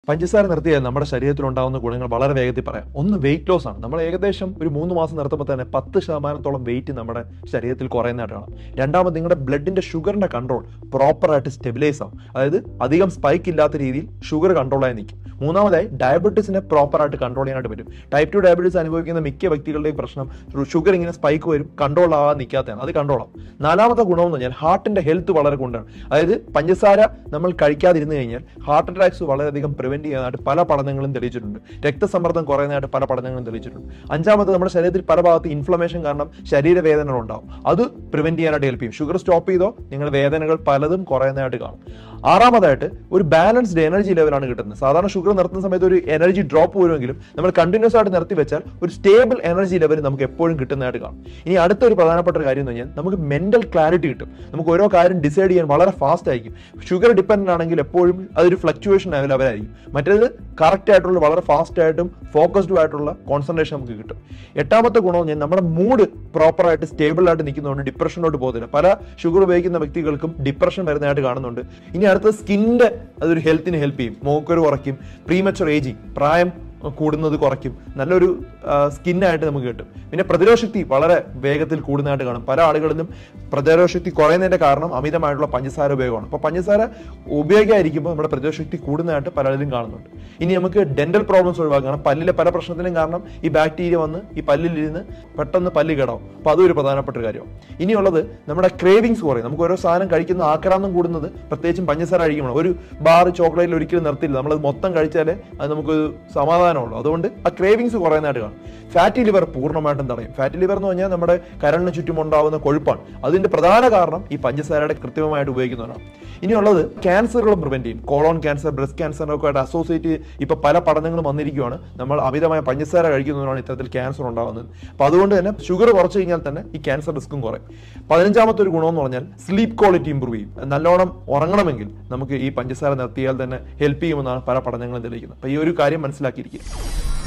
പഞ്ചസാര നിർത്തിയാൽ നമ്മുടെ ശരീരത്തിൽ ഉണ്ടാകുന്ന ഗുണങ്ങൾ വളരെ വേഗത്തിൽ പറയാം ഒന്ന് വെയിറ്റ് ലോസ് ആണ് നമ്മൾ ഏകദേശം ഒരു മൂന്ന് മാസം നിർത്തുമ്പോൾ തന്നെ പത്ത് ശതമാനത്തോളം വെയിറ്റ് നമ്മുടെ ശരീരത്തിൽ കുറയുന്നതായിട്ട് കാണാം രണ്ടാമത് നിങ്ങളുടെ ബ്ലഡിന്റെ ഷുഗറിന്റെ കൺട്രോൾ പ്രോപ്പറായിട്ട് സ്റ്റെബിലൈസ് ആവും അതായത് അധികം സ്പൈക്ക് ഇല്ലാത്ത രീതിയിൽ ഷുഗർ കൺട്രോളായി നിൽക്കും മൂന്നാമതായി ഡയബറ്റീസിനെ പ്രോപ്പറായിട്ട് കൺട്രോൾ ചെയ്യാനായിട്ട് പറ്റും ടൈപ്പ് ടു ഡയബറ്റീസ് അനുഭവിക്കുന്ന മിക്ക വ്യക്തികളുടെയും പ്രശ്നം ഷുഗർ ഇങ്ങനെ സ്പൈക്ക് വരും കൺട്രോൾ ആവാൻ നിൽക്കാത്തതാണ് അത് കൺട്രോൾ ആവും നാലാമത്തെ ഗുണമെന്ന് പറഞ്ഞാൽ ഹാർട്ടിന്റെ ഹെൽത്ത് വളരെ കൊണ്ടാണ് അതായത് പഞ്ചസാര നമ്മൾ കഴിക്കാതിരുന്നു കഴിഞ്ഞാൽ ഹാർട്ട് അറ്റാക്സ് വളരെയധികം പ്രിവെന്റ് ചെയ്യാനായിട്ട് പല പഠനങ്ങളും തെളിയിച്ചിട്ടുണ്ട് രക്തസമ്മർദ്ദം കുറയുന്നതായിട്ട് പല പഠനങ്ങളും തെളിയിച്ചിട്ടുണ്ട് അഞ്ചാമത് നമ്മുടെ ശരീരത്തിൽ പല ഭാഗത്ത് ഇൻഫ്ലമേഷൻ കാരണം ശരീരവേദനകൾ ഉണ്ടാവും അത് പ്രിവെന്റ് ചെയ്യാനായിട്ട് ഹെൽപ്പ് ചെയ്യും ഷുഗർ സ്റ്റോപ്പ് ചെയ്തോ നിങ്ങളുടെ വേദനകൾ പലതും കുറയുന്നതായിട്ട് കാണും ആറാമതായിട്ട് ഒരു ബാലൻസ്ഡ് എനർജി ലെവലാണ് കിട്ടുന്നത് സാധാരണ ഷുഗർ നിർത്തുന്ന സമയത്ത് ഒരു എനർജി ഡ്രോപ്പ് വരുമെങ്കിലും നമ്മൾ കണ്ടിന്യൂസ് ആയിട്ട് നിർത്തി വെച്ചാൽ ഒരു സ്റ്റേബിൾ എനർജി ലെവൽ നമുക്ക് എപ്പോഴും കിട്ടുന്നതായിട്ട് കാണും ഇനി അടുത്ത ഒരു പ്രധാനപ്പെട്ട ഒരു കാര്യം എന്ന് പറഞ്ഞാൽ നമുക്ക് മെന്റൽ ക്ലാരിറ്റി കിട്ടും നമുക്ക് ഓരോ കാര്യം ഡിസൈഡ് ചെയ്യാൻ വളരെ ഫാസ്റ്റ് ആയിരിക്കും ഷുഗർ ഡിപ്പെൻഡന്റ് ആണെങ്കിൽ എപ്പോഴും അതൊരു ഫ്ലക്ച്വേഷൻ ലെവലായിരിക്കും മറ്റേത് കറക്റ്റ് ആയിട്ടുള്ള വളരെ ഫാസ്റ്റ് ആയിട്ടും ഫോക്കസ്ഡ് ആയിട്ടുള്ള കോൺസെൻട്രേഷൻ നമുക്ക് കിട്ടും എട്ടാമത്തെ ഗുണം എന്ന് പറഞ്ഞാൽ നമ്മുടെ മൂഡ് പ്രോപ്പറായിട്ട് സ്റ്റേബിൾ ആയിട്ട് നിൽക്കുന്നതുകൊണ്ട് ഡിപ്രഷനോട്ട് പോകുന്നില്ല പല ഷുഗർ ഉപയോഗിക്കുന്ന വ്യക്തികൾക്കും ഡിപ്രഷൻ വരുന്നതായിട്ട് കാണുന്നുണ്ട് ഇനി അടുത്ത സ്കിന്നിന്റെ അതൊരു ഹെൽത്തിന് ഹെൽപ്പ് ചെയ്യും മൂക്കൊരു കുറയ്ക്കും പ്രീമച്ചുർ ഏജിങ് പ്രായം കൂടുന്നത് കുറയ്ക്കും നല്ലൊരു സ്കിന്നായിട്ട് നമുക്ക് കിട്ടും പിന്നെ പ്രതിരോധശക്തി വളരെ വേഗത്തിൽ കൂടുന്നതായിട്ട് കാണും പല ആളുകളിലും പ്രതിരോധശക്തി കുറയുന്നതിന്റെ കാരണം അമിതമായിട്ടുള്ള പഞ്ചസാര ഉപയോഗമാണ് അപ്പോൾ പഞ്ചസാര ഉപയോഗിക്കാതിരിക്കുമ്പോൾ നമ്മുടെ പ്രതിരോധശക്തി കൂടുന്നതായിട്ട് പലരിലും കാണുന്നുണ്ട് ഇനി നമുക്ക് ഡെന്റൽ പ്രോബ്ലംസ് ഒഴിവാക്കണം പല്ലിലെ പല പ്രശ്നത്തിനും കാരണം ഈ ബാക്ടീരിയ വന്ന് ഈ പല്ലിലിരുന്ന് പെട്ടെന്ന് പല്ല് കേടാവും അപ്പോൾ അതും ഒരു പ്രധാനപ്പെട്ട ഒരു കാര്യമാണ് ഇനിയുള്ളത് നമ്മുടെ ക്രേവിങ്സ് കുറയും നമുക്ക് ഓരോ സാധനം കഴിക്കുന്ന ആക്രാന്തം കൂടുന്നത് പ്രത്യേകിച്ചും പഞ്ചസാര കഴിക്കുമ്പോൾ ഒരു ബാർ ചോക്ലേറ്റിൽ ഒരിക്കലും നിർത്തില്ല നമ്മളത് മൊത്തം കഴിച്ചാലേ അത് നമുക്ക് സമാധാനമുള്ളൂ അതുകൊണ്ട് ആ ക്രേവിങ്സ് കുറയുന്നതായിട്ട് കാണും ഫാറ്റി ലിവർ പൂർണ്ണമായിട്ടും തടയും ഫാറ്റി ലിവർ എന്ന് പറഞ്ഞാൽ നമ്മുടെ കരളിന് ചുറ്റും ഉണ്ടാകുന്ന കൊഴുപ്പാണ് അതിന്റെ പ്രധാന കാരണം ഈ പഞ്ചസാരയുടെ കൃത്രിമമായിട്ട് ഉപയോഗിക്കുന്നതാണ് ഇനിയുള്ളത് ക്യാൻസറുകളും പ്രിവെന്റ് ചെയ്യും കോളോൺ ക്യാൻസർ ബ്രസ്റ്റ് ക്യാൻസറിനൊക്കെ ആയിട്ട് അസോസിയേറ്റ് ഇപ്പൊ പല പഠനങ്ങളും വന്നിരിക്കുകയാണ് നമ്മൾ അമിതമായ പഞ്ചസാര കഴിക്കുന്നതിനാണ് ഇത്തരത്തിൽ ക്യാൻസർ ഉണ്ടാകുന്നത് അപ്പൊ അതുകൊണ്ട് തന്നെ ഷുഗർ കുറച്ച് കഴിഞ്ഞാൽ തന്നെ ഈ ക്യാൻസർ റിസ്ക്കും കുറയും പതിനഞ്ചാമത്തെ ഒരു ഗുണമെന്ന് പറഞ്ഞാൽ സ്ലീപ്പ് ക്വാളിറ്റി ഇമ്പ്രൂവ് ചെയ്യും നല്ലോണം ഉറങ്ങണമെങ്കിൽ നമുക്ക് ഈ പഞ്ചസാര നിർത്തിയാൽ തന്നെ ഹെൽപ്പ് ചെയ്യുമെന്നാണ് പല പഠനങ്ങളും തെളിയിക്കുന്നത് അപ്പൊ ഈ ഒരു കാര്യം മനസ്സിലാക്കിയിരിക്കുക